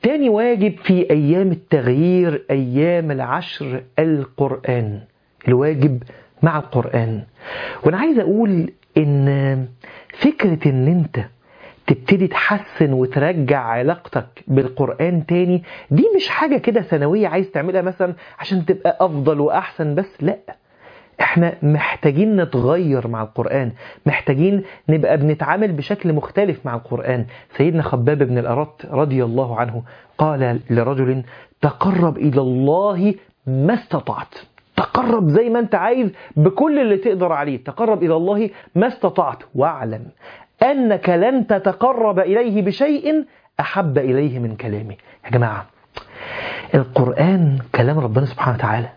تاني واجب في أيام التغيير أيام العشر القرآن الواجب مع القرآن وأنا عايز أقول إن فكرة إن أنت تبتدي تحسن وترجع علاقتك بالقرآن تاني دي مش حاجة كده ثانوية عايز تعملها مثلا عشان تبقى أفضل وأحسن بس لأ احنا محتاجين نتغير مع القرآن محتاجين نبقى بنتعامل بشكل مختلف مع القرآن سيدنا خباب بن الأرط رضي الله عنه قال لرجل تقرب إلى الله ما استطعت تقرب زي ما انت عايز بكل اللي تقدر عليه تقرب إلى الله ما استطعت واعلم أنك لن تتقرب إليه بشيء أحب إليه من كلامه يا جماعة القرآن كلام ربنا سبحانه وتعالى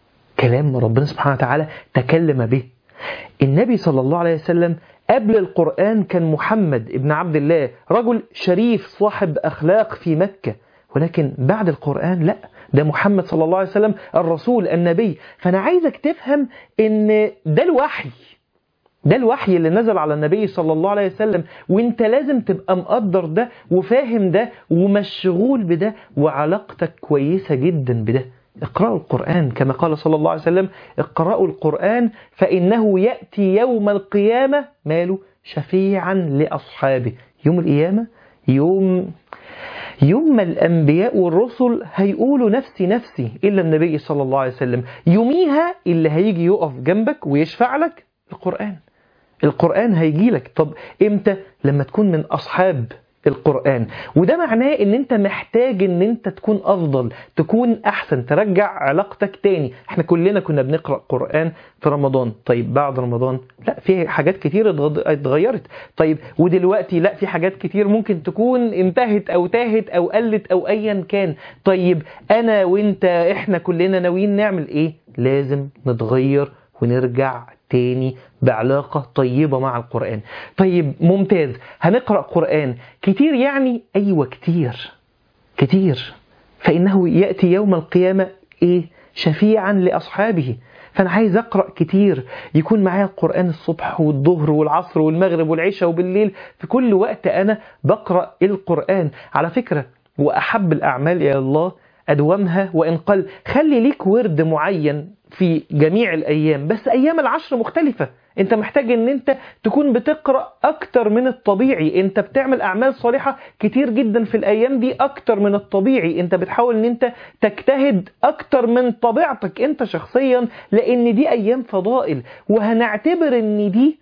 كلام ربنا سبحانه وتعالى تكلم به النبي صلى الله عليه وسلم قبل القرآن كان محمد ابن عبد الله رجل شريف صاحب أخلاق في مكة ولكن بعد القرآن لا ده محمد صلى الله عليه وسلم الرسول النبي فأنا عايزك تفهم ان ده الوحي ده الوحي اللي نزل على النبي صلى الله عليه وسلم وانت لازم تبقى مقدر ده وفاهم ده ومشغول بده وعلاقتك كويسة جدا بده اقرأوا القرآن كما قال صلى الله عليه وسلم اقرأوا القرآن فإنه يأتي يوم القيامة ماله شفيعا لأصحابه يوم القيامة يوم يوم ما الأنبياء والرسل هيقولوا نفسي نفسي إلا النبي صلى الله عليه وسلم يوميها اللي هيجي يقف جنبك ويشفع لك القرآن القرآن هيجي لك طب إمتى لما تكون من أصحاب القرآن وده معناه ان انت محتاج ان انت تكون افضل تكون احسن ترجع علاقتك تاني احنا كلنا كنا بنقرأ قرآن في رمضان طيب بعد رمضان لا في حاجات كتير اتغيرت طيب ودلوقتي لا في حاجات كتير ممكن تكون انتهت او تاهت او قلت او ايا كان طيب انا وانت احنا كلنا ناويين نعمل ايه لازم نتغير ونرجع تاني بعلاقة طيبة مع القرآن طيب ممتاز هنقرأ قرآن كتير يعني أيوة كتير كتير فإنه يأتي يوم القيامة إيه شفيعا لأصحابه فأنا عايز أقرأ كتير يكون معايا القرآن الصبح والظهر والعصر والمغرب والعشاء وبالليل في كل وقت أنا بقرأ القرآن على فكرة وأحب الأعمال إلى الله أدومها وإن قل خلي ليك ورد معين في جميع الأيام بس أيام العشر مختلفة انت محتاج ان انت تكون بتقرأ اكتر من الطبيعي انت بتعمل اعمال صالحة كتير جدا في الايام دي اكتر من الطبيعي انت بتحاول ان انت تجتهد اكتر من طبيعتك انت شخصيا لان دي ايام فضائل وهنعتبر ان دي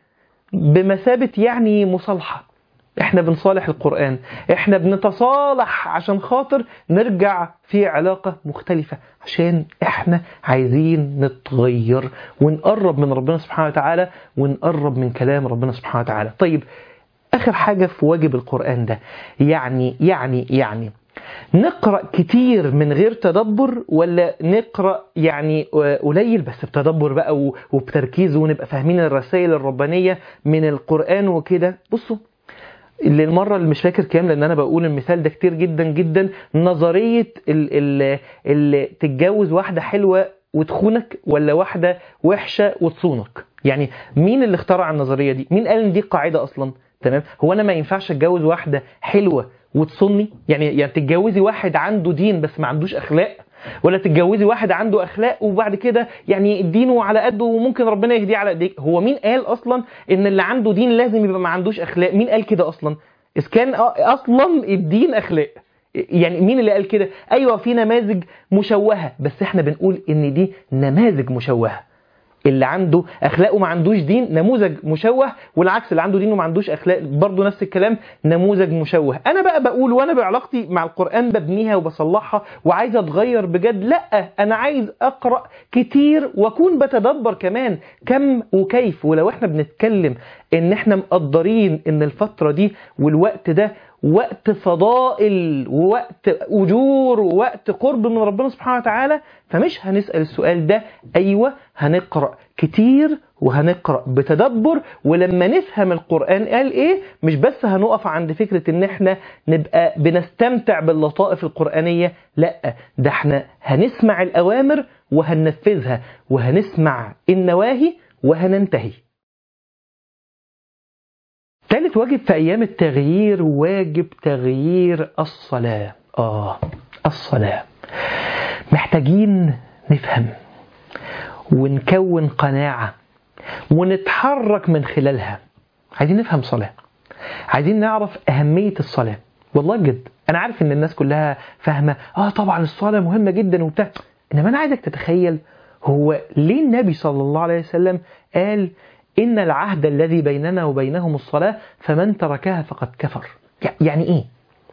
بمثابة يعني مصالحة احنا بنصالح القرآن احنا بنتصالح عشان خاطر نرجع في علاقة مختلفة عشان احنا عايزين نتغير ونقرب من ربنا سبحانه وتعالى ونقرب من كلام ربنا سبحانه وتعالى طيب اخر حاجة في واجب القرآن ده يعني يعني يعني نقرأ كتير من غير تدبر ولا نقرأ يعني قليل بس بتدبر بقى وبتركيز ونبقى فاهمين الرسائل الربانية من القرآن وكده بصوا اللي المرة اللي مش فاكر كام لان انا بقول المثال ده كتير جدا جدا نظرية اللي تتجوز واحدة حلوة وتخونك ولا واحدة وحشة وتصونك يعني مين اللي اخترع النظرية دي مين قال ان دي قاعدة اصلا تمام هو انا ما ينفعش اتجوز واحدة حلوة وتصني يعني يعني تتجوزي واحد عنده دين بس ما عندوش اخلاق ولا تتجوزي واحد عنده اخلاق وبعد كده يعني دينه على قده وممكن ربنا يهديه على ايديك هو مين قال اصلا ان اللي عنده دين لازم يبقى ما عندوش اخلاق مين قال كده اصلا اذا كان اصلا الدين اخلاق يعني مين اللي قال كده ايوه في نماذج مشوهه بس احنا بنقول ان دي نماذج مشوهه اللي عنده اخلاق وما عندوش دين نموذج مشوه والعكس اللي عنده دين وما عندوش اخلاق برضه نفس الكلام نموذج مشوه انا بقى بقول وانا بعلاقتي مع القران ببنيها وبصلحها وعايز اتغير بجد لا انا عايز اقرا كتير واكون بتدبر كمان كم وكيف ولو احنا بنتكلم ان احنا مقدرين ان الفتره دي والوقت ده وقت فضائل ووقت أجور ووقت قرب من ربنا سبحانه وتعالى فمش هنسأل السؤال ده أيوة هنقرأ كتير وهنقرأ بتدبر ولما نفهم القرآن قال إيه مش بس هنقف عند فكرة إن إحنا نبقى بنستمتع باللطائف القرآنية لأ ده إحنا هنسمع الأوامر وهننفذها وهنسمع النواهي وهننتهي ثالث واجب في أيام التغيير واجب تغيير الصلاة آه الصلاة محتاجين نفهم ونكون قناعة ونتحرك من خلالها عايزين نفهم صلاة عايزين نعرف أهمية الصلاة والله بجد أنا عارف إن الناس كلها فاهمة آه طبعا الصلاة مهمة جدا وبتاع إنما أنا عايزك تتخيل هو ليه النبي صلى الله عليه وسلم قال إن العهد الذي بيننا وبينهم الصلاة فمن تركها فقد كفر يعني إيه؟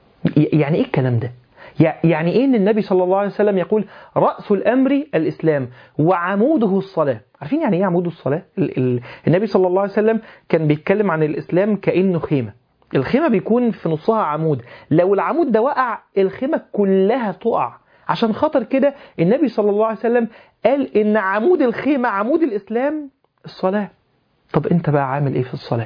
يعني إيه الكلام ده؟ يعني إيه إن النبي صلى الله عليه وسلم يقول رأس الأمر الإسلام وعموده الصلاة عارفين يعني إيه عمود الصلاة؟ النبي صلى الله عليه وسلم كان بيتكلم عن الإسلام كأنه خيمة الخيمة بيكون في نصها عمود لو العمود ده وقع الخيمة كلها تقع عشان خاطر كده النبي صلى الله عليه وسلم قال إن عمود الخيمة عمود الإسلام الصلاة طب أنت بقى عامل إيه في الصلاة؟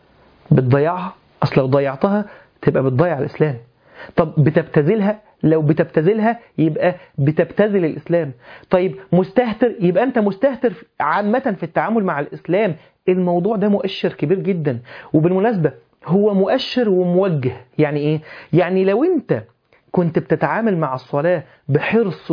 بتضيعها؟ أصل لو ضيعتها تبقى بتضيع الإسلام طب بتبتذلها لو بتبتذلها يبقى بتبتذل الإسلام طيب مستهتر يبقى أنت مستهتر عامة في التعامل مع الإسلام الموضوع ده مؤشر كبير جدا وبالمناسبة هو مؤشر وموجه يعني إيه؟ يعني لو أنت كنت بتتعامل مع الصلاة بحرص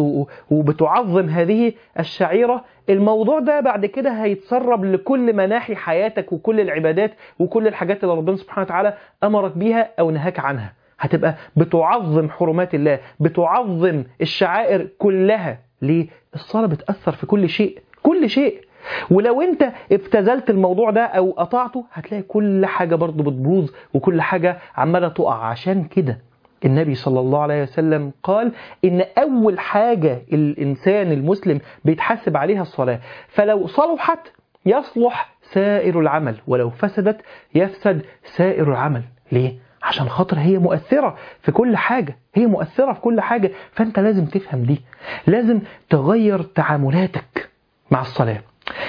وبتعظم هذه الشعيرة الموضوع ده بعد كده هيتسرب لكل مناحي حياتك وكل العبادات وكل الحاجات اللي ربنا سبحانه وتعالى أمرك بيها أو نهاك عنها هتبقى بتعظم حرمات الله بتعظم الشعائر كلها ليه؟ الصلاة بتأثر في كل شيء كل شيء ولو انت ابتذلت الموضوع ده او قطعته هتلاقي كل حاجة برضه بتبوظ وكل حاجة عمالة تقع عشان كده النبي صلى الله عليه وسلم قال إن أول حاجة الإنسان المسلم بيتحاسب عليها الصلاة فلو صلحت يصلح سائر العمل ولو فسدت يفسد سائر العمل ليه؟ عشان خاطر هي مؤثرة في كل حاجة هي مؤثرة في كل حاجة فأنت لازم تفهم دي لازم تغير تعاملاتك مع الصلاة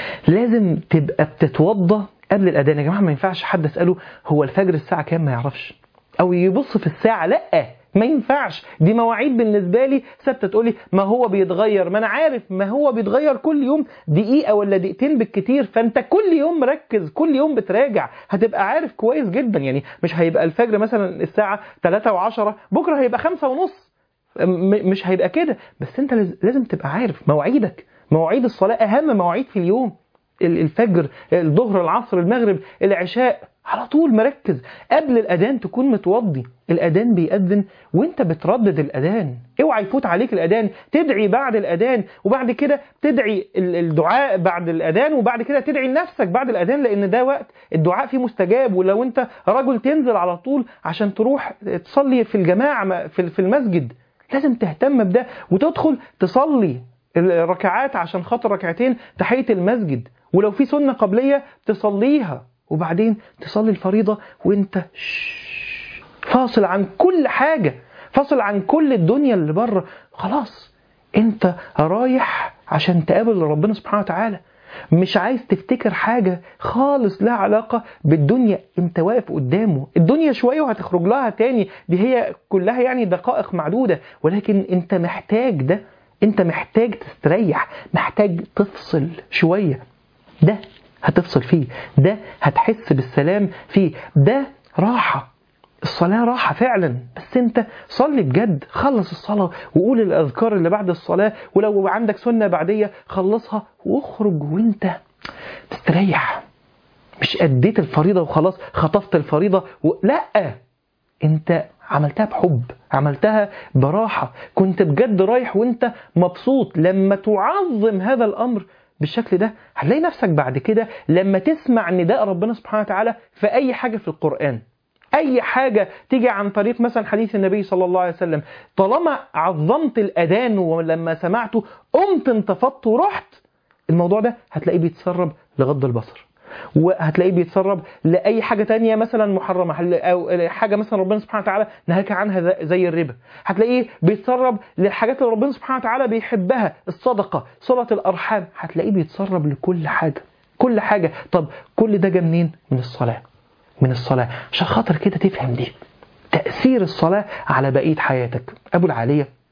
لازم تبقى بتتوضى قبل الأذان يا جماعة ما ينفعش حد أسأله هو الفجر الساعة كام ما يعرفش او يبص في الساعه لا ما ينفعش دي مواعيد بالنسبه لي ثابته تقول لي ما هو بيتغير ما انا عارف ما هو بيتغير كل يوم دقيقه ولا دقيقتين بالكتير فانت كل يوم مركز كل يوم بتراجع هتبقى عارف كويس جدا يعني مش هيبقى الفجر مثلا الساعه 3 و10 بكره هيبقى 5 ونص مش هيبقى كده بس انت لازم تبقى عارف مواعيدك مواعيد الصلاه اهم مواعيد في اليوم الفجر الظهر العصر المغرب العشاء على طول مركز قبل الأذان تكون متوضي الأذان بيأذن وانت بتردد الأذان اوعى يفوت عليك الأذان تدعي بعد الأذان وبعد كده تدعي الدعاء بعد الأذان وبعد كده تدعي لنفسك بعد الأذان لأن ده وقت الدعاء فيه مستجاب ولو انت رجل تنزل على طول عشان تروح تصلي في الجماعة في المسجد لازم تهتم بده وتدخل تصلي الركعات عشان خاطر ركعتين تحية المسجد ولو في سنة قبلية تصليها وبعدين تصلي الفريضة وانت فاصل عن كل حاجة فاصل عن كل الدنيا اللي بره خلاص انت رايح عشان تقابل ربنا سبحانه وتعالى مش عايز تفتكر حاجة خالص لها علاقة بالدنيا انت واقف قدامه الدنيا شوية وهتخرج لها تاني دي هي كلها يعني دقائق معدودة ولكن انت محتاج ده انت محتاج تستريح محتاج تفصل شوية ده هتفصل فيه ده هتحس بالسلام فيه ده راحة الصلاة راحة فعلا بس انت صلي بجد خلص الصلاة وقول الأذكار اللي بعد الصلاة ولو عندك سنة بعدية خلصها واخرج وانت تستريح مش أديت الفريضة وخلاص خطفت الفريضة و... لا انت عملتها بحب عملتها براحة كنت بجد رايح وانت مبسوط لما تعظم هذا الأمر بالشكل ده هتلاقي نفسك بعد كده لما تسمع نداء ربنا سبحانه وتعالى في أي حاجة في القرآن أي حاجة تيجي عن طريق مثلا حديث النبي صلى الله عليه وسلم طالما عظمت الأذان ولما سمعته قمت انتفضت ورحت الموضوع ده هتلاقيه بيتسرب لغض البصر وهتلاقيه بيتسرب لاي حاجه تانية مثلا محرمه او حاجه مثلا ربنا سبحانه وتعالى نهاك عنها زي الربا هتلاقيه بيتسرب للحاجات اللي ربنا سبحانه وتعالى بيحبها الصدقه صله الارحام هتلاقيه بيتسرب لكل حاجه كل حاجه طب كل ده جه منين من الصلاه من الصلاه عشان خاطر كده تفهم دي تاثير الصلاه على بقيه حياتك ابو العاليه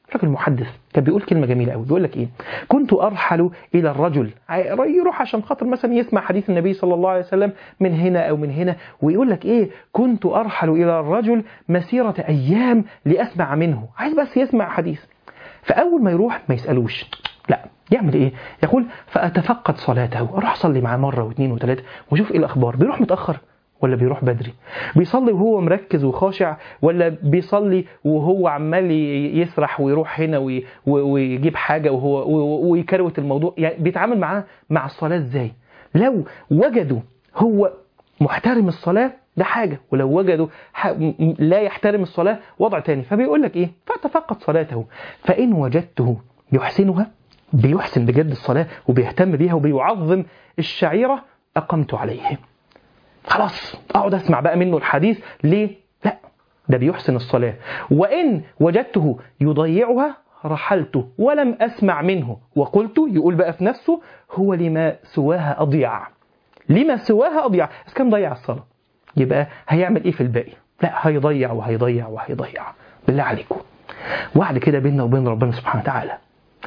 راجل محدث كان بيقول كلمة جميلة قوي بيقول لك إيه كنت أرحل إلى الرجل يروح عشان خاطر مثلا يسمع حديث النبي صلى الله عليه وسلم من هنا أو من هنا ويقول لك إيه كنت أرحل إلى الرجل مسيرة أيام لأسمع منه عايز بس يسمع حديث فأول ما يروح ما يسألوش لا يعمل ايه يقول فاتفقد صلاته اروح اصلي معاه مره واثنين وثلاثه واشوف ايه الاخبار بيروح متاخر ولا بيروح بدري بيصلي وهو مركز وخاشع ولا بيصلي وهو عمال يسرح ويروح هنا وي- ويجيب حاجه وهو ويكروت الموضوع يعني بيتعامل معاه مع الصلاه ازاي لو وجدوا هو محترم الصلاه ده حاجة ولو وجدوا ح- م- لا يحترم الصلاة وضع تاني فبيقول لك إيه فتفقد صلاته فإن وجدته يحسنها بيحسن بجد الصلاة وبيهتم بيها وبيعظم الشعيرة أقمت عليه خلاص اقعد اسمع بقى منه الحديث ليه لا ده بيحسن الصلاة وإن وجدته يضيعها رحلت ولم أسمع منه وقلت يقول بقى في نفسه هو لما سواها أضيع لما سواها أضيع بس كان ضيع الصلاة يبقى هيعمل إيه في الباقي لا هيضيع وهيضيع وهيضيع بالله عليكم وعد كده بيننا وبين ربنا سبحانه وتعالى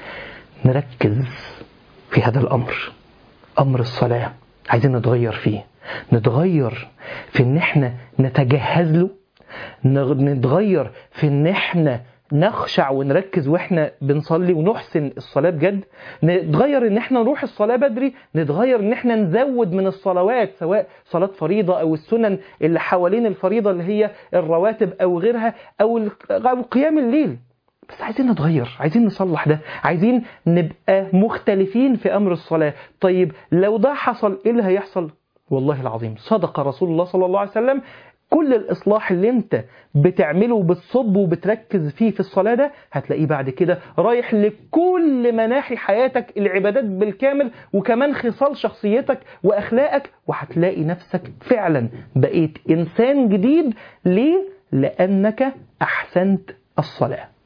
نركز في هذا الأمر أمر الصلاة عايزين نتغير فيه نتغير في ان احنا نتجهز له نغ- نتغير في ان احنا نخشع ونركز واحنا بنصلي ونحسن الصلاة بجد نتغير ان احنا نروح الصلاة بدري نتغير ان احنا نزود من الصلوات سواء صلاة فريضة او السنن اللي حوالين الفريضة اللي هي الرواتب او غيرها او ال- أو قيام الليل بس عايزين نتغير عايزين نصلح ده عايزين نبقى مختلفين في أمر الصلاة طيب لو ده حصل إيه اللي هيحصل والله العظيم صدق رسول الله صلى الله عليه وسلم كل الإصلاح اللي أنت بتعمله وبتصب وبتركز فيه في الصلاة ده هتلاقيه بعد كده رايح لكل مناحي حياتك العبادات بالكامل وكمان خصال شخصيتك وأخلاقك وهتلاقي نفسك فعلا بقيت إنسان جديد ليه؟ لأنك أحسنت الصلاة